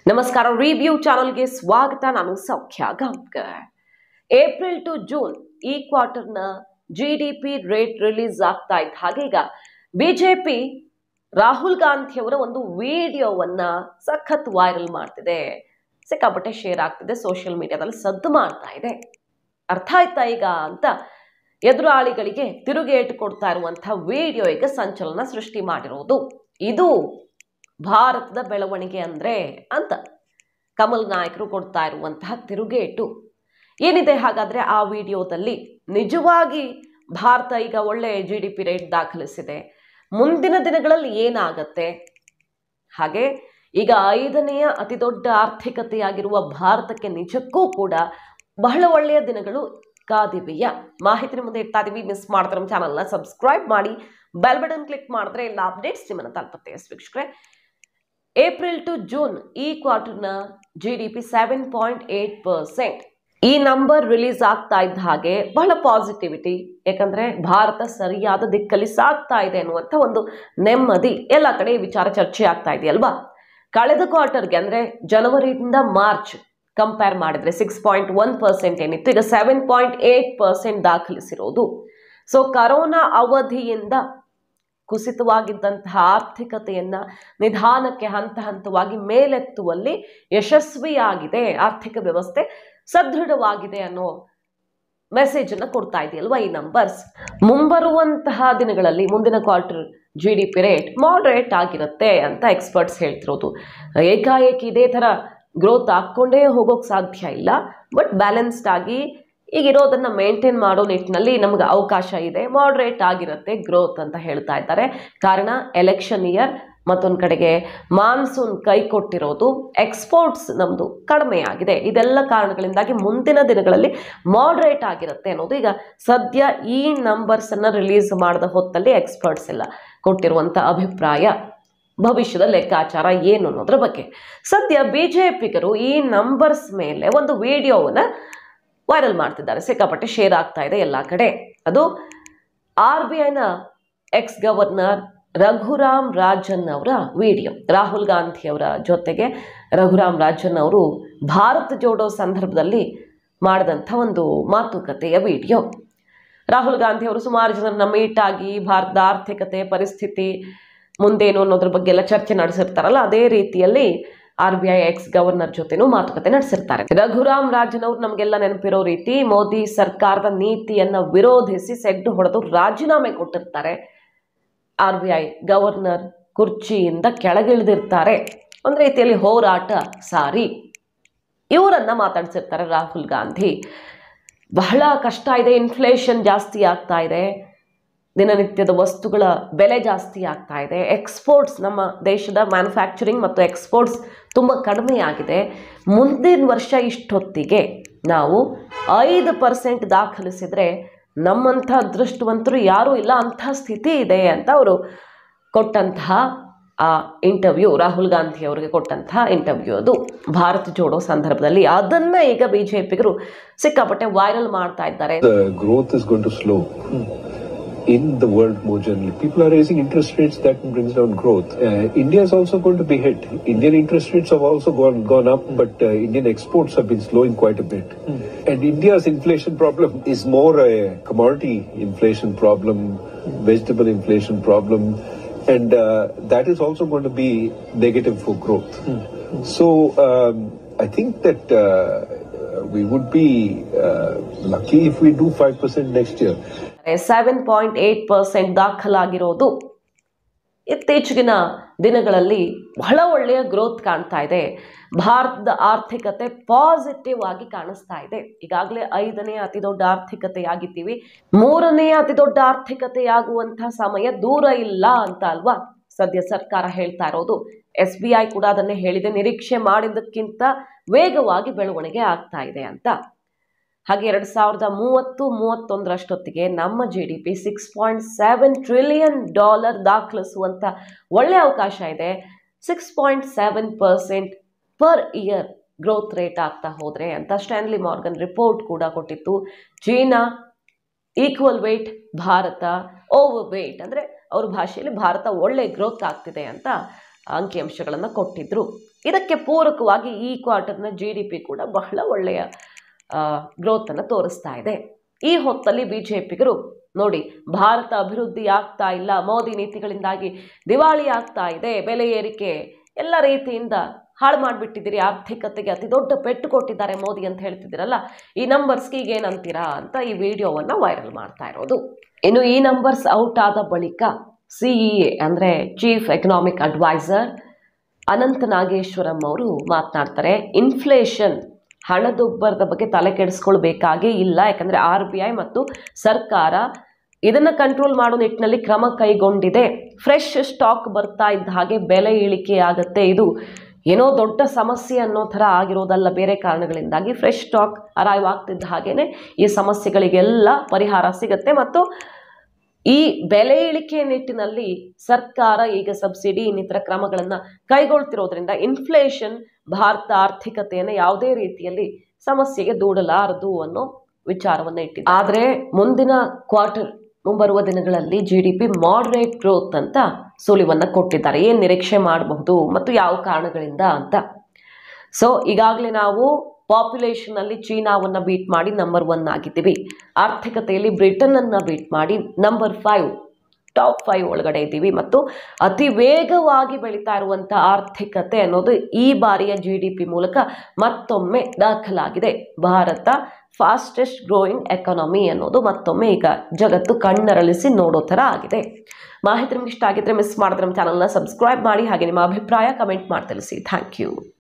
ನಮಸ್ಕಾರ ರಿವ್ಯೂ ಚಾನಲ್ಗೆ ಸ್ವಾಗತ ನಾನು ಸೌಖ್ಯ ಗಾಂವ್ಕರ್ ಏಪ್ರಿಲ್ ಟು ಜೂನ್ ಈ ಕ್ವಾರ್ಟರ್ನ G D P rate release ಆಗ್ತಾ ಇದ್ದ ಹಾಗೆ ಈಗ ಬಿಜೆಪಿ ರಾಹುಲ್ ಗಾಂಧಿಯವರ ಒಂದು ವಿಡಿಯೋವನ್ನ ಸಖತ್ ವೈರಲ್ ಮಾಡ್ತಿದೆ ಸಿಕ್ಕಾಪಟ್ಟೆ ಶೇರ್ ಆಗ್ತಿದೆ ಸೋಷಿಯಲ್ ಮೀಡಿಯಾದಲ್ಲಿ ಸದ್ದು ಮಾಡ್ತಾ ಇದೆ ಅರ್ಥ ಆಯ್ತಾ ಈಗ ಅಂತ ಎದುರಾಳಿಗಳಿಗೆ ತಿರುಗೇಟು ಕೊಡ್ತಾ ಇರುವಂತಹ ವಿಡಿಯೋ ಈಗ ಸಂಚಲನ ಸೃಷ್ಟಿ ಮಾಡಿರೋದು ಇದು ಭಾರತದ ಬೆಳವಣಿಗೆ ಅಂದ್ರೆ ಅಂತ ಕಮಲ್ ನಾಯಕರು ಕೊಡ್ತಾ ಇರುವಂತಹ ತಿರುಗೇಟು ಏನಿದೆ ಹಾಗಾದ್ರೆ ಆ ವಿಡಿಯೋದಲ್ಲಿ ನಿಜವಾಗಿ ಭಾರತ ಈಗ ಒಳ್ಳೆ ಜಿ ಡಿ ಪಿ ರೇಟ್ ದಾಖಲಿಸಿದೆ ಮುಂದಿನ ದಿನಗಳಲ್ಲಿ ಏನಾಗತ್ತೆ ಹಾಗೆ ಈಗ ಐದನೆಯ ಅತಿ ದೊಡ್ಡ ಆರ್ಥಿಕತೆಯಾಗಿರುವ ಭಾರತಕ್ಕೆ ನಿಜಕ್ಕೂ ಕೂಡ ಬಹಳ ಒಳ್ಳೆಯ ದಿನಗಳು ಕಾದಿವೆಯ ಮಾಹಿತಿ ಮುಂದೆ ಇಡ್ತಾ ಇದೀವಿ ಮಿಸ್ ಮಾಡ್ತಾರೆ ನಮ್ಮ ಚಾನಲ್ನ ಸಬ್ಸ್ಕ್ರೈಬ್ ಮಾಡಿ ಬೆಲ್ ಬಟನ್ ಕ್ಲಿಕ್ ಮಾಡಿದ್ರೆ ಎಲ್ಲ ಅಪ್ಡೇಟ್ಸ್ ನಿಮ್ಮನ್ನು ತಲುಪುತ್ತೆ ಎಸ್ ವೀಕ್ಷಕರೇ ಏಪ್ರಿಲ್ ಟು ಜೂನ್ ಈ ಕ್ವಾರ್ಟರ್ನ G D P seven point eight percent ಈ ನಂಬರ್ ರಿಲೀಸ್ ಆಗ್ತಾ ಇದ್ದ ಹಾಗೆ ಬಹಳ ಪಾಸಿಟಿವಿಟಿ ಯಾಕಂದ್ರೆ ಭಾರತ ಸರಿಯಾದ ದಿಕ್ಕಲ್ಲಿ ಸಾಗ್ತಾ ಇದೆ ಅನ್ನುವಂಥ ಒಂದು ನೆಮ್ಮದಿ ಎಲ್ಲ ಕಡೆ ಈ ವಿಚಾರ ಚರ್ಚೆ ಆಗ್ತಾ ಇದೆಯಲ್ವಾ ಕಳೆದ ಕ್ವಾರ್ಟರ್ಗೆ ಅಂದ್ರೆ ಜನವರಿಯಿಂದ ಮಾರ್ಚ್ ಕಂಪೇರ್ ಮಾಡಿದ್ರೆ ಸಿಕ್ಸ್ ಪಾಯಿಂಟ್ ಒನ್ ಪರ್ಸೆಂಟ್ ಏನಿತ್ತು ಈಗ ಸೆವೆನ್ ಪಾಯಿಂಟ್ ಏಟ್ ಪರ್ಸೆಂಟ್ ದಾಖಲಿಸಿರೋದು ಸೊ ಕರೋನಾ ಅವಧಿಯಿಂದ ಕುಸಿತವಾಗಿದ್ದಂತಹ ಆರ್ಥಿಕತೆಯನ್ನ ನಿಧಾನಕ್ಕೆ ಹಂತ ಹಂತವಾಗಿ ಮೇಲೆತ್ತುವಲ್ಲಿ ಯಶಸ್ವಿಯಾಗಿದೆ ಆರ್ಥಿಕ ವ್ಯವಸ್ಥೆ ಸದೃಢವಾಗಿದೆ ಅನ್ನೋ ಮೆಸೇಜ್ ಅನ್ನ ಕೊಡ್ತಾ ಇದೆಯಲ್ವಾ ಈ ನಂಬರ್ಸ್ ಮುಂಬರುವಂತಹ ದಿನಗಳಲ್ಲಿ ಮುಂದಿನ quarter G D P rate moderate ಆಗಿರುತ್ತೆ ಅಂತ ಎಕ್ಸ್ಪರ್ಟ್ಸ್ ಹೇಳ್ತಿರೋದು ಏಕಾಏಕಿ ಇದೇ ಥರ ಗ್ರೋತ್ ಹಾಕ್ಕೊಂಡೇ ಹೋಗೋಕೆ ಸಾಧ್ಯ ಇಲ್ಲ ಬಟ್ ಬ್ಯಾಲೆನ್ಸ್ಡ್ ಆಗಿ ಈಗಿರೋದನ್ನ ಮೇಂಟೈನ್ ಮಾಡೋ ನಿಟ್ಟಿನಲ್ಲಿ ನಮ್ಗೆ ಅವಕಾಶ ಇದೆ ಮಾಡ್ರೇಟ್ ಆಗಿರುತ್ತೆ ಗ್ರೋತ್ ಅಂತ ಹೇಳ್ತಾ ಇದ್ದಾರೆ ಕಾರಣ ಎಲೆಕ್ಷನ್ ಇಯರ್ ಮತ್ತೊಂದು ಕಡೆಗೆ ಮಾನ್ಸೂನ್ ಕೈ ಕೊಟ್ಟಿರೋದು ಎಕ್ಸ್ಪೋರ್ಟ್ಸ್ ನಮ್ಮದು ಕಡಿಮೆ ಆಗಿದೆ ಇದೆಲ್ಲ ಕಾರಣಗಳಿಂದಾಗಿ ಮುಂದಿನ ದಿನಗಳಲ್ಲಿ ಮಾಡ್ರೇಟ್ ಆಗಿರುತ್ತೆ ಅನ್ನೋದು ಈಗ ಸದ್ಯ ಈ ನಂಬರ್ಸನ್ನು ರಿಲೀಸ್ ಮಾಡಿದ ಹೊತ್ತಲ್ಲಿ ಎಕ್ಸ್ಪರ್ಟ್ಸ್ ಎಲ್ಲ ಕೊಟ್ಟಿರುವಂಥ ಅಭಿಪ್ರಾಯ ಭವಿಷ್ಯದ ಲೆಕ್ಕಾಚಾರ ಏನು ಅನ್ನೋದ್ರ ಬಗ್ಗೆ ಸದ್ಯ ಬಿ ಜೆ ಪಿಗರು ಈ ನಂಬರ್ಸ್ ಮೇಲೆ ಒಂದು ವಿಡಿಯೋವನ್ನು ವೈರಲ್ ಮಾಡ್ತಿದ್ದಾರೆ ಸಿಕ್ಕಾಪಟ್ಟೆ ಶೇರ್ ಆಗ್ತಾ ಇದೆ ಎಲ್ಲ ಕಡೆ ಅದು ಆರ್ ಬಿ ಐನ ಎಕ್ಸ್ ಗವರ್ನರ್ ರಘುರಾಮ್ ರಾಜನ್ ಅವರ ವಿಡಿಯೋ ರಾಹುಲ್ ಗಾಂಧಿ ಅವರ ಜೊತೆಗೆ ರಘುರಾಮ್ ರಾಜನ್ ಅವರು ಭಾರತ್ ಜೋಡೋ ಸಂದರ್ಭದಲ್ಲಿ ಮಾಡಿದಂಥ ಒಂದು ಮಾತುಕತೆಯ ವಿಡಿಯೋ ರಾಹುಲ್ ಗಾಂಧಿ ಅವರು ಸುಮಾರು ಜನರನ್ನ ಮೀಟ್ ಆಗಿ ಭಾರತದ ಆರ್ಥಿಕತೆ ಪರಿಸ್ಥಿತಿ ಮುಂದೇನು ಅನ್ನೋದ್ರ ಬಗ್ಗೆ ಎಲ್ಲ ಚರ್ಚೆ ನಡೆಸಿರ್ತಾರಲ್ಲ ಅದೇ ರೀತಿಯಲ್ಲಿ R B I ex governor ಜೊತೆನೂ ಮಾತುಕತೆ ನಡೆಸಿರ್ತಾರೆ ರಘುರಾಮ್ ರಾಜನ್ ಅವ್ರು ನಮಗೆಲ್ಲ ನೆನಪಿರೋ ರೀತಿ ಮೋದಿ ಸರ್ಕಾರದ ನೀತಿಯನ್ನ ವಿರೋಧಿಸಿ ಸೆಡ್ಡು ಹೊಡೆದು ರಾಜೀನಾಮೆ ಕೊಟ್ಟಿರ್ತಾರೆ ಆರ್ ಬಿ ಐ ಗವರ್ನರ್ ಕುರ್ಚಿಯಿಂದ ಕೆಳಗಿಳಿದಿರ್ತಾರೆ ಒಂದು ರೀತಿಯಲ್ಲಿ ಹೋರಾಟ ಸಾರಿ ಇವರನ್ನ ಮಾತಾಡ್ಸಿರ್ತಾರೆ ರಾಹುಲ್ ಗಾಂಧಿ ಬಹಳ ಕಷ್ಟ ಇದೆ ಇನ್ಫ್ಲೇಷನ್ ಜಾಸ್ತಿ ಆಗ್ತಾ ಇದೆ ದಿನನಿತ್ಯದ ವಸ್ತುಗಳ ಬೆಲೆ ಜಾಸ್ತಿ ಆಗ್ತಾ ಇದೆ ಎಕ್ಸ್ಪೋರ್ಟ್ಸ್ ನಮ್ಮ ದೇಶದ ಮ್ಯಾನುಫ್ಯಾಕ್ಚರಿಂಗ್ ಮತ್ತು ಎಕ್ಸ್ಪೋರ್ಟ್ಸ್ ತುಂಬ ಕಡಿಮೆ ಆಗಿದೆ ಮುಂದಿನ ವರ್ಷ ಇಷ್ಟೊತ್ತಿಗೆ ನಾವು ಐದು ಪರ್ಸೆಂಟ್ ದಾಖಲಿಸಿದರೆ ನಮ್ಮಂಥ ಅದೃಷ್ಟವಂತರು ಯಾರೂ ಇಲ್ಲ ಅಂಥ ಸ್ಥಿತಿ ಇದೆ ಅಂತ ಅವರು ಕೊಟ್ಟಂತಹ ಆ ಇಂಟರ್ವ್ಯೂ ರಾಹುಲ್ ಗಾಂಧಿ ಅವರಿಗೆ ಕೊಟ್ಟಂತಹ ಇಂಟರ್ವ್ಯೂ ಅದು ಭಾರತ್ ಜೋಡೋ ಸಂದರ್ಭದಲ್ಲಿ ಅದನ್ನ ಈಗ ಬಿಜೆಪಿಗರು ಸಿಕ್ಕಾಪಟ್ಟೆ ವೈರಲ್ ಮಾಡ್ತಾ ಇದ್ದಾರೆ the growth is going to slow in the world more generally. People are raising interest rates that brings down growth. Uh, India is also going to be hit. Indian interest rates have also gone gone up, but uh, Indian exports have been slowing quite a bit. And India's inflation problem is more a commodity inflation problem, vegetable inflation problem, and uh, that is also going to be negative for growth. So um, I think that. Uh, we would be uh, lucky if we do 5% next year. Seven point eight percent ದಾಖಲಾಗಿರೋದು ಇತ್ತೀಚೆಗಿನ ದಿನಗಳಲ್ಲಿ ಬಹಳ ಒಳ್ಳೆಯ growth ಕಾಣ್ತಾ ಇದೆ ಭಾರತದ ಆರ್ಥಿಕತೆ positive ಆಗಿ ಕಾಣಿಸ್ತಾ ಇದೆ ಈಗಾಗಲೇ ಐದನೇ ಅತಿ ದೊಡ್ಡ ಆರ್ಥಿಕತೆಯಾಗಿದ್ದೀವಿ ಮೂರನೇ ಅತಿ ದೊಡ್ಡ ಆರ್ಥಿಕತೆಯಾಗುವಂತಹ ಸಮಯ ದೂರ ಇಲ್ಲ ಅಂತ ಅಲ್ವಾ ಸದ್ಯ ಸರ್ಕಾರ ಹೇಳ್ತಾ ಇರೋದು ಎಸ್ ಬಿ ಐ ಕೂಡ ಅದನ್ನೇ ಹೇಳಿದೆ ನಿರೀಕ್ಷೆ ಮಾಡಿದ್ದಕ್ಕಿಂತ ವೇಗವಾಗಿ ಬೆಳವಣಿಗೆ ಆಗ್ತಾ ಇದೆ ಅಂತ ಹಾಗೆ ಎರಡು ಸಾವಿರದ ಮೂವತ್ತು ಮೂವತ್ತೊಂದರಷ್ಟೊತ್ತಿಗೆ ನಮ್ಮ G D P six point seven trillion dollar ದಾಖಲಿಸುವಂಥ ಒಳ್ಳೆಯ ಅವಕಾಶ ಇದೆ six point seven percent per year growth rate ಆಗ್ತಾ ಹೋದರೆ ಅಂತ ಸ್ಟ್ಯಾನ್ಲಿ ಮಾರ್ಗನ್ ರಿಪೋರ್ಟ್ ಕೂಡ ಕೊಟ್ಟಿತ್ತು China equal weight Bharat over weight ಅಂದರೆ ಅವ್ರ ಭಾಷೆಯಲ್ಲಿ ಭಾರತ ಒಳ್ಳೆ ಗ್ರೋತ್ ಆಗ್ತಿದೆ ಅಂತ ಅಂಕಿಅಂಶಗಳನ್ನು ಕೊಟ್ಟಿದ್ರು ಇದಕ್ಕೆ ಪೂರಕವಾಗಿ ಈ ಕ್ವಾರ್ಟರ್ನ ಜಿ ಡಿ ಪಿ ಕೂಡ ಬಹಳ ಒಳ್ಳೆಯ ಗ್ರೋತನ್ನು ತೋರಿಸ್ತಾ ಇದೆ ಈ ಹೊತ್ತಲ್ಲಿ ಬಿ ಜೆ ಪಿಗರು ನೋಡಿ ಭಾರತ ಅಭಿವೃದ್ಧಿ ಆಗ್ತಾ ಇಲ್ಲ ಮೋದಿ ನೀತಿಗಳಿಂದಾಗಿ ದಿವಾಳಿ ಆಗ್ತಾ ಇದೆ ಬೆಲೆ ಏರಿಕೆ ಎಲ್ಲ ರೀತಿಯಿಂದ ಹಾಳು ಮಾಡಿಬಿಟ್ಟಿದ್ದೀರಿ ಆರ್ಥಿಕತೆಗೆ ಅತಿ ದೊಡ್ಡ ಪೆಟ್ಟು ಕೊಟ್ಟಿದ್ದಾರೆ ಮೋದಿ ಅಂತ ಹೇಳ್ತಿದ್ದೀರಲ್ಲ ಈ ನಂಬರ್ಸ್ಗೆ ಈಗ ಏನಂತೀರಾ ಅಂತ ಈ ವಿಡಿಯೋವನ್ನು ವೈರಲ್ ಮಾಡ್ತಾ ಇರೋದು ಇನ್ನು ಈ ನಂಬರ್ಸ್ ಔಟ್ ಆದ ಬಳಿಕ ಸಿಇ ಎ ಅಂದರೆ chief economic adviser Anantha Nageswaran ಅವರು ಮಾತನಾಡ್ತಾರೆ ಇನ್ಫ್ಲೇಷನ್ ಹಣದುಬ್ಬರದ ಬಗ್ಗೆ ತಲೆ ಕೆಡಿಸ್ಕೊಳ್ಬೇಕಾಗೇ ಇಲ್ಲ ಯಾಕಂದರೆ ಆರ್ ಬಿ ಐ ಮತ್ತು ಸರ್ಕಾರ ಇದನ್ನು ಕಂಟ್ರೋಲ್ ಮಾಡೋ ನಿಟ್ಟಿನಲ್ಲಿ ಕ್ರಮ ಕೈಗೊಂಡಿದೆ ಫ್ರೆಶ್ ಸ್ಟಾಕ್ ಬರ್ತಾ ಇದ್ದ ಹಾಗೆ ಬೆಲೆ ಇಳಿಕೆ ಆಗುತ್ತೆ ಇದು ಏನೋ ದೊಡ್ಡ ಸಮಸ್ಯೆ ಅನ್ನೋ ಥರ ಆಗಿರೋದಲ್ಲ ಬೇರೆ ಕಾರಣಗಳಿಂದಾಗಿ ಫ್ರೆಶ್ ಸ್ಟಾಕ್ ಅರೈವ್ ಆಗ್ತಿದ್ದ ಹಾಗೇನೆ ಈ ಸಮಸ್ಯೆಗಳಿಗೆಲ್ಲ ಪರಿಹಾರ ಸಿಗುತ್ತೆ ಮತ್ತು ಈ ಬೆಲೆ ಇಳಿಕೆ ನಿಟ್ಟಿನಲ್ಲಿ ಸರ್ಕಾರ ಈಗ ಸಬ್ಸಿಡಿ ಇನ್ನಿತರ ಕ್ರಮಗಳನ್ನು ಕೈಗೊಳ್ತಿರೋದ್ರಿಂದ ಇನ್ಫ್ಲೇಷನ್ ಭಾರತ ಆರ್ಥಿಕತೆಯನ್ನು ಯಾವುದೇ ರೀತಿಯಲ್ಲಿ ಸಮಸ್ಯೆಗೆ ದೂಡಲಾರದು ಅನ್ನೋ ವಿಚಾರವನ್ನು ಇಟ್ಟಿದೆ ಆದರೆ ಮುಂದಿನ ಕ್ವಾರ್ಟರ್ ಮುಂಬರುವ ದಿನಗಳಲ್ಲಿ G D P moderate growth ಅಂತ ಸುಳಿವನ್ನು ಕೊಟ್ಟಿದ್ದಾರೆ ಏನು ನಿರೀಕ್ಷೆ ಮಾಡಬಹುದು ಮತ್ತು ಯಾವ ಕಾರಣಗಳಿಂದ ಅಂತ ಸೊ ಈಗಾಗಲೇ ನಾವು ಪಾಪ್ಯುಲೇಷನಲ್ಲಿ ಚೀನಾವನ್ನು ಬೀಟ್ ಮಾಡಿ ನಂಬರ್ ಒನ್ ಆಗಿದ್ದೀವಿ ಆರ್ಥಿಕತೆಯಲ್ಲಿ ಬ್ರಿಟನ್ನನ್ನು ಬೀಟ್ ಮಾಡಿ ನಂಬರ್ ಫೈವ್ ಟಾಪ್ ಫೈವ್ ಒಳಗಡೆ ಇದ್ದೀವಿ ಮತ್ತು ಅತಿ ವೇಗವಾಗಿ ಬೆಳೀತಾ ಇರುವಂಥ ಆರ್ಥಿಕತೆ ಅನ್ನೋದು ಈ ಬಾರಿಯ ಜಿ ಡಿ ಪಿ ಮೂಲಕ ಮತ್ತೊಮ್ಮೆ ದಾಖಲಾಗಿದೆ ಭಾರತ ಫಾಸ್ಟೆಸ್ಟ್ ಗ್ರೋಯಿಂಗ್ ಎಕಾನಮಿ ಅನ್ನೋದು ಮತ್ತೊಮ್ಮೆ ಈಗ ಜಗತ್ತು ಕಣ್ಣರಳಿಸಿ ನೋಡೋ ಥರ ಆಗಿದೆ ಮಾಹಿತಿ ನಿಮ್ಗೆ ಇಷ್ಟ ಆಗಿದ್ರೆ ಮಿಸ್ ಮಾಡಿದ್ರೆ ನಮ್ಮ ಚಾನಲ್ನ ಸಬ್ಸ್ಕ್ರೈಬ್ ಮಾಡಿ ಹಾಗೆ ನಿಮ್ಮ ಅಭಿಪ್ರಾಯ ಕಮೆಂಟ್ ಮಾಡಿ ತಿಳಿಸಿ ಥ್ಯಾಂಕ್ ಯು